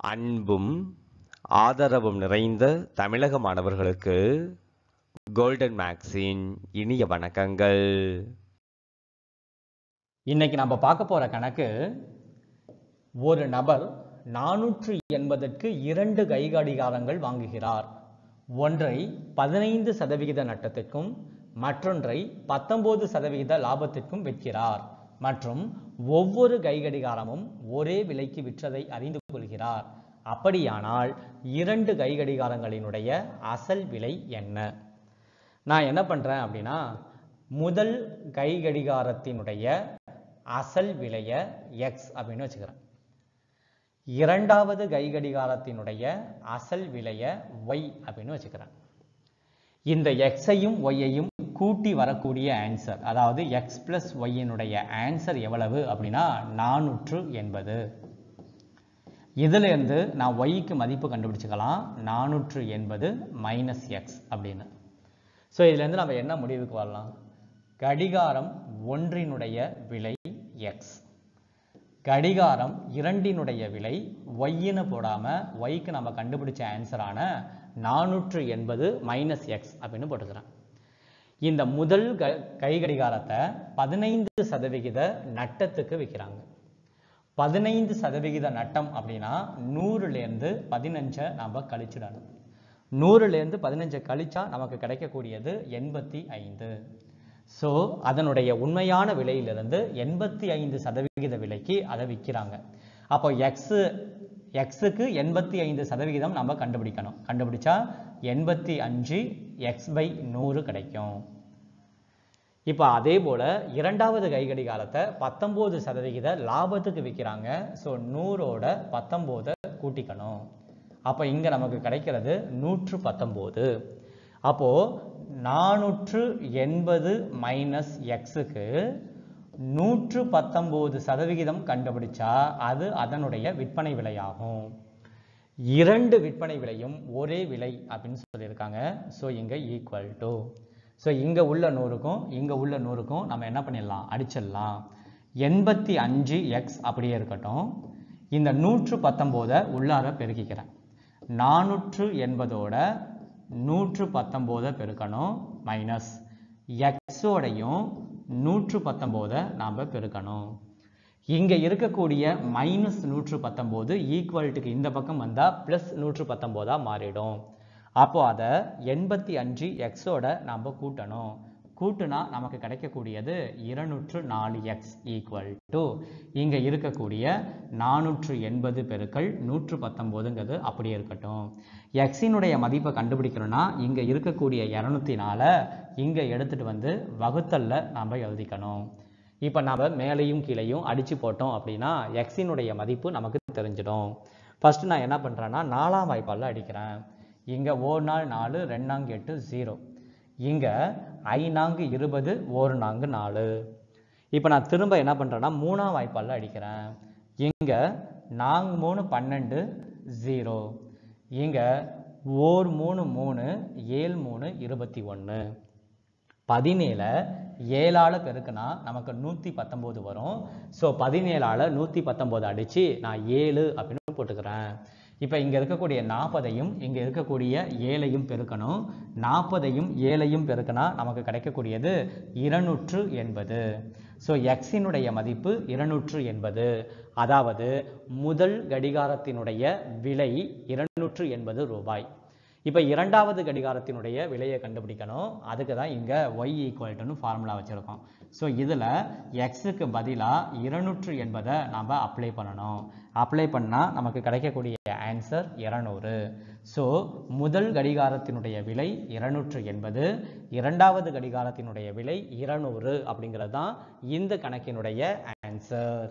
அன்பும் ஆதரவும் நிறைந்த தமிழக மாணவர்களுக்கு கோல்டன் மேக்ஸின் இனிய வணக்கங்கள் இன்னைக்கு நம்ம பார்க்க போற கணக்கு ஒரு நபர் நானூற்று எண்பதற்கு இரண்டு கைகடிகாரங்கள் வாங்குகிறார் ஒன்றை பதினைந்து சதவிகித நட்டத்திற்கும் மற்றொன்றை பத்தொன்பது சதவிகித லாபத்திற்கும் விற்கிறார் மற்றும் ஒவ்வொரு கைகடிகாரமும் ஒரே விலைக்கு விற்றதை அறிந்து கொள்கிறார் அப்படியானால் இரண்டு கைகடிகாரங்களினுடைய அசல் விலை என்ன நான் என்ன பண்றேன் அப்படின்னா முதல் கைகடிகாரத்தினுடைய அசல் விலைய எக்ஸ் அப்படின்னு வச்சுக்கிறேன் இரண்டாவது கைகடிகாரத்தினுடைய அசல் விலைய ஒய் அப்படின்னு வச்சுக்கிறேன் இந்த எக்ஸையும் ஒய்யையும் கூட்டி வரக்கூடிய ஆன்சர் அதாவது எக்ஸ் பிளஸ் ஒய்யினுடைய ஆன்சர் எவ்வளவு அப்படின்னா நானூற்று எண்பது இதுல இருந்து நான் ஒய்க்கு மதிப்பு கண்டுபிடிச்சுக்கலாம் நானூற்று எண்பது மைனஸ் எக்ஸ் அப்படின்னு ஸோ இதுலேருந்து நம்ம என்ன முடிவுக்கு வரலாம் கடிகாரம் ஒன்றினுடைய விலை எக்ஸ் கடிகாரம் இரண்டினுடைய விலை ஒய்ன்னு போடாமல் ஒய்க்கு நம்ம கண்டுபிடிச்ச ஆன்சரான நானூற்று எண்பது மைனஸ் எக்ஸ் அப்படின்னு போட்டுக்கிறேன் இந்த முதல் க கை கடிகாரத்தை பதினைந்து சதவிகித நட்டத்துக்கு விற்கிறாங்க பதினைந்து சதவிகித நட்டம் அப்படின்னா நூறுலேருந்து பதினஞ்சை நம்ம கழிச்சிடணும் நூறுலேருந்து பதினஞ்சை கழிச்சா நமக்கு கிடைக்கக்கூடியது எண்பத்தி ஐந்து ஸோ அதனுடைய உண்மையான விலையிலிருந்து எண்பத்தி ஐந்து சதவிகித விலைக்கு அதை விற்கிறாங்க அப்போ எக்ஸு எக்ஸுக்கு எண்பத்தி ஐந்து சதவிகிதம் நம்ம கண்டுபிடிக்கணும் கண்டுபிடிச்சா எண்பத்தி அஞ்சு எக்ஸ் பை நூறு கிடைக்கும் இப்போ அதே போல் இரண்டாவது கைகடிகாரத்தை பத்தொம்போது சதவிகித லாபத்துக்கு விற்கிறாங்க ஸோ நூறோட பத்தொம்போதை கூட்டிக்கணும் அப்போ இங்கே நமக்கு கிடைக்கிறது நூற்று பத்தொம்போது அப்போது நானூற்று எண்பது மைனஸ் எக்ஸுக்கு நூற்று பத்தொம்போது சதவிகிதம் கண்டுபிடிச்சா அது அதனுடைய விற்பனை விலையாகும் இரண்டு விற்பனை விலையும் ஒரே விலை அப்படின்னு சொல்லியிருக்காங்க ஸோ இங்கே ஈக்குவல் டு ஸோ இங்கே உள்ள நூறுக்கும் இங்கே உள்ள நூறுக்கும் நம்ம என்ன பண்ணிடலாம் அடிச்சிடலாம் எண்பத்தி அஞ்சு எக்ஸ் அப்படியே இருக்கட்டும் இந்த நூற்று பத்தொம்போதை உள்ளார பெருக்கிக்கிறேன் நானூற்று எண்பதோட நூற்று பத்தொம்போதை பெருக்கணும் மைனஸ் எக்ஸோடையும் நூற்று பத்தொம்போதை நாம் பெருக்கணும் இங்கே இருக்கக்கூடிய மைனஸ் நூற்று பத்தொம்போது ஈக்குவல்ட்டுக்கு இந்த பக்கம் வந்தால் ப்ளஸ் நூற்று பத்தொம்போதாக மாறிடும் அப்போ அதை எண்பத்தி அஞ்சு எக்ஸோட நாம் கூட்டணும் கூட்டுனா நமக்கு கிடைக்கக்கூடியது இருநூற்று நாலு எக்ஸ் ஈக்குவல் டு இங்கே இருக்கக்கூடிய நானூற்று எண்பது பெருக்கள் நூற்று பத்தொம்போதுங்கிறது அப்படியே இருக்கட்டும் எக்ஸினுடைய மதிப்பை கண்டுபிடிக்கணும்னா இங்கே இருக்கக்கூடிய இரநூத்தி நாலை இங்கே எடுத்துகிட்டு வந்து வகுத்தல்ல நாம் எழுதிக்கணும் இப்போ நம்ம மேலையும் கீழையும் அடித்து போட்டோம் அப்படின்னா எக்ஸினுடைய மதிப்பு நமக்கு தெரிஞ்சிடும் ஃபஸ்ட்டு நான் என்ன பண்ணுறேன்னா நாலாம் வாய்ப்பால் அடிக்கிறேன் இங்கே ஓர் நாள் நாலு ரெண்டாங்க எட்டு ஜீரோ இங்கே ஐநான்கு இருபது ஒரு நான்கு நாலு இப்போ நான் திரும்ப என்ன பண்ணுறேன்னா மூணாம் வாய்ப்பால் அடிக்கிறேன் இங்கே நான்கு மூணு பன்னெண்டு ஜீரோ இங்கே ஓர் மூணு மூணு ஏழு மூணு இருபத்தி ஒன்று பதினேழை ஏழால் பெருக்குனா நமக்கு நூற்றி பத்தொம்போது வரும் ஸோ பதினேழால் நூற்றி பத்தொம்போது அடித்து நான் ஏழு அப்படின்னு போட்டுக்கிறேன் இப்போ இங்கே இருக்கக்கூடிய நாற்பதையும் இங்கே இருக்கக்கூடிய ஏழையும் பெருக்கணும் நாற்பதையும் ஏழையும் பெருக்கினா நமக்கு கிடைக்கக்கூடியது இருநூற்று எண்பது ஸோ எக்ஸினுடைய மதிப்பு இருநூற்று எண்பது அதாவது முதல் கடிகாரத்தினுடைய விலை இருநூற்று எண்பது ரூபாய் இப்போ இரண்டாவது கடிகாரத்தினுடைய விலையை கண்டுபிடிக்கணும் அதுக்கு தான் இங்கே ஒய் ஈக்குவல்ட்டுன்னு ஃபார்முலா வச்சுருக்கோம் ஸோ இதில் எக்ஸுக்கு பதிலாக இருநூற்று எண்பதை நாம் அப்ளை பண்ணணும் அப்ளை பண்ணால் நமக்கு கிடைக்கக்கூடிய ஆன்சர் இரநூறு ஸோ முதல் கடிகாரத்தினுடைய விலை இருநூற்று எண்பது இரண்டாவது கடிகாரத்தினுடைய விலை இருநூறு அப்படிங்கிறது தான் இந்த கணக்கினுடைய ஆன்சர்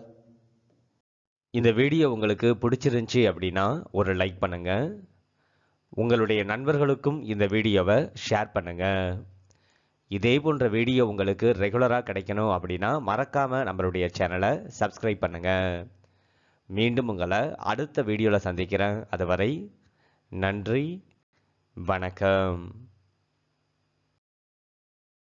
இந்த வீடியோ உங்களுக்கு பிடிச்சிருந்துச்சி அப்படின்னா ஒரு லைக் பண்ணுங்க உங்களுடைய நண்பர்களுக்கும் இந்த வீடியோவை ஷேர் பண்ணுங்க இதே போன்ற வீடியோ உங்களுக்கு ரெகுலராக கிடைக்கணும் அப்படின்னா மறக்காம நம்மளுடைய சேனலை சப்ஸ்கிரைப் பண்ணுங்க மீண்டும் உங்களை அடுத்த வீடியோவில் சந்திக்கிறேன் அதுவரை நன்றி வணக்கம்